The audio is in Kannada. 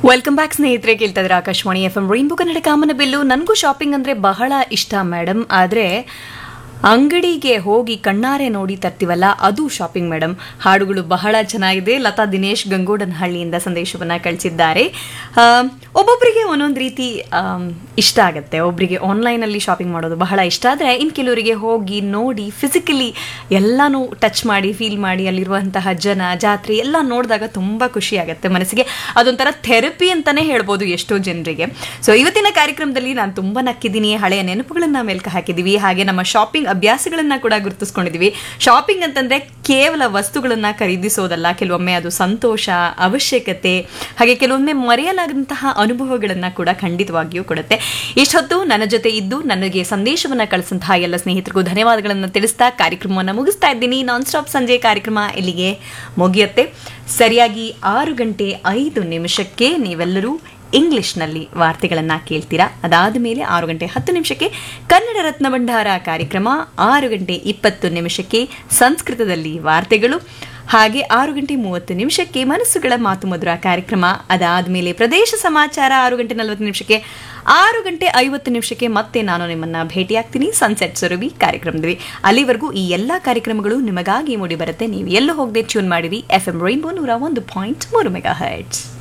ವೆಲ್ಕಮ್ ಬ್ಯಾಕ್ ಸ್ನೇಹಿತರೆ ಕೇಳ್ತಾ ಇದ್ರೆ Akashvani F M rainbow Kannada ಕಾಮನ ಬಿಲ್ಲು ನನಗೂ ಶಾಪಿಂಗ್ ಅಂದರೆ ಬಹಳ ಇಷ್ಟ ಮೇಡಮ್ ಆದರೆ ಅಂಗಡಿಗೆ ಹೋಗಿ ಕಣ್ಣಾರೆ ನೋಡಿ ತರ್ತೀವಲ್ಲ ಅದು ಶಾಪಿಂಗ್ ಮೇಡಮ್ ಹಾಡುಗಳು ಬಹಳ ಚೆನ್ನಾಗಿದೆ ಲತಾ ದಿನೇಶ್ ಗಂಗೋಡನಹಳ್ಳಿಯಿಂದ ಸಂದೇಶವನ್ನು ಕಳಿಸಿದ್ದಾರೆ ಆ, ಒಬ್ಬೊಬ್ಬರಿಗೆ ಒಂದೊಂದು ರೀತಿ ಆಮ್, ಇಷ್ಟ ಆಗುತ್ತೆ ಒಬ್ಬರಿಗೆ ಆನ್ಲೈನಲ್ಲಿ ಶಾಪಿಂಗ್ ಮಾಡೋದು ಬಹಳ ಇಷ್ಟ ಆದರೆ ಇನ್ನು ಕೆಲವರಿಗೆ ಹೋಗಿ ನೋಡಿ ಫಿಸಿಕಲಿ ಎಲ್ಲನೂ ಟಚ್ ಮಾಡಿ ಫೀಲ್ ಮಾಡಿ ಅಲ್ಲಿರುವಂತಹ ಜನ ಜಾತ್ರೆ ಎಲ್ಲ ನೋಡಿದಾಗ ತುಂಬ ಖುಷಿ ಆಗುತ್ತೆ ಮನಸ್ಸಿಗೆ ಅದೊಂಥರ ಥೆರಪಿ ಅಂತಾನೆ ಹೇಳ್ಬೋದು ಎಷ್ಟೋ ಜನರಿಗೆ ಸೊ ಇವತ್ತಿನ ಕಾರ್ಯಕ್ರಮದಲ್ಲಿ ನಾನು ತುಂಬ ನಕ್ಕಿದ್ದೀನಿ ಹಳೆಯ ನೆನಪುಗಳನ್ನ ಮೆಲ್ಕ ಹಾಕಿದ್ದೀವಿ ಹಾಗೆ ನಮ್ಮ ಶಾಪಿಂಗ್ ಅಭ್ಯಾಸಗಳನ್ನ ಕೂಡ ಗುರುತಿಸ್ಕೊಂಡಿದ್ದೀವಿ ಶಾಪಿಂಗ್ ಅಂತಂದ್ರೆ ಕೇವಲ ವಸ್ತುಗಳನ್ನ ಖರೀದಿಸೋದಲ್ಲ ಕೆಲವೊಮ್ಮೆ ಅದು ಸಂತೋಷ ಅವಶ್ಯಕತೆ ಹಾಗೆ ಕೆಲವೊಮ್ಮೆ ಮರೆಯಲಾಗದಂತಹ ಅನುಭವಗಳನ್ನ ಕೂಡ ಖಂಡಿತವಾಗಿಯೂ ಕೊಡುತ್ತೆ ಇಷ್ಟೊತ್ತು ನನ್ನ ಜೊತೆ ಇದ್ದು ನನಗೆ ಸಂದೇಶವನ್ನ ಕಳಿಸಂತಹ ಎಲ್ಲ ಸ್ನೇಹಿತರಿಗೂ ಧನ್ಯವಾದಗಳನ್ನು ತಿಳಿಸ್ತಾ ಕಾರ್ಯಕ್ರಮವನ್ನು ಮುಗಿಸ್ತಾ ಇದ್ದೀನಿ ನಾನ್ ಸ್ಟಾಪ್ ಸಂಜೆ ಕಾರ್ಯಕ್ರಮ ಇಲ್ಲಿಗೆ ಮುಗಿಯುತ್ತೆ ಸರಿಯಾಗಿ ಆರು ಗಂಟೆ ಐದು ನಿಮಿಷಕ್ಕೆ ನೀವೆಲ್ಲರೂ ಇಂಗ್ಲಿಷ್ನಲ್ಲಿ ವಾರ್ತೆಗಳನ್ನು ಕೇಳ್ತೀರಾ ಅದಾದ ಮೇಲೆ ಆರು ಗಂಟೆ ಹತ್ತು ನಿಮಿಷಕ್ಕೆ ಕನ್ನಡ ರತ್ನ ಭಂಡಾರ ಕಾರ್ಯಕ್ರಮ ಆರು ಗಂಟೆ ಇಪ್ಪತ್ತು ನಿಮಿಷಕ್ಕೆ ಸಂಸ್ಕೃತದಲ್ಲಿ ವಾರ್ತೆಗಳು ಹಾಗೆ ಆರು ಗಂಟೆ ಮೂವತ್ತು ನಿಮಿಷಕ್ಕೆ ಮನಸ್ಸುಗಳ ಮಾತು ಮಧುರ ಕಾರ್ಯಕ್ರಮ ಅದಾದ ಮೇಲೆ ಪ್ರದೇಶ ಸಮಾಚಾರ ಆರು ಗಂಟೆ ನಲವತ್ತು ನಿಮಿಷಕ್ಕೆ ಆರು ಗಂಟೆ ಐವತ್ತು ನಿಮಿಷಕ್ಕೆ ಮತ್ತೆ ನಾನು ನಿಮ್ಮನ್ನ ಭೇಟಿಯಾಗ್ತೀನಿ ಸನ್ಸೆಟ್ ಸುರಭಿ ಕಾರ್ಯಕ್ರಮದಲ್ಲಿ ಅಲ್ಲಿವರೆಗೂ ಈ ಎಲ್ಲ ಕಾರ್ಯಕ್ರಮಗಳು ನಿಮಗಾಗಿ ಮೂಡಿ ಬರುತ್ತೆ ನೀವು ಎಲ್ಲೂ ಹೋಗದೆ ಟ್ಯೂನ್ ಮಾಡಿರಿ ಎಫ್ ಎಂ ರೈನ್ಬೋ ನೂರ ಒಂದು ಪಾಯಿಂಟ್ ಮೂರು ಮೆಗಾ ಹರ್ಟ್ಸ್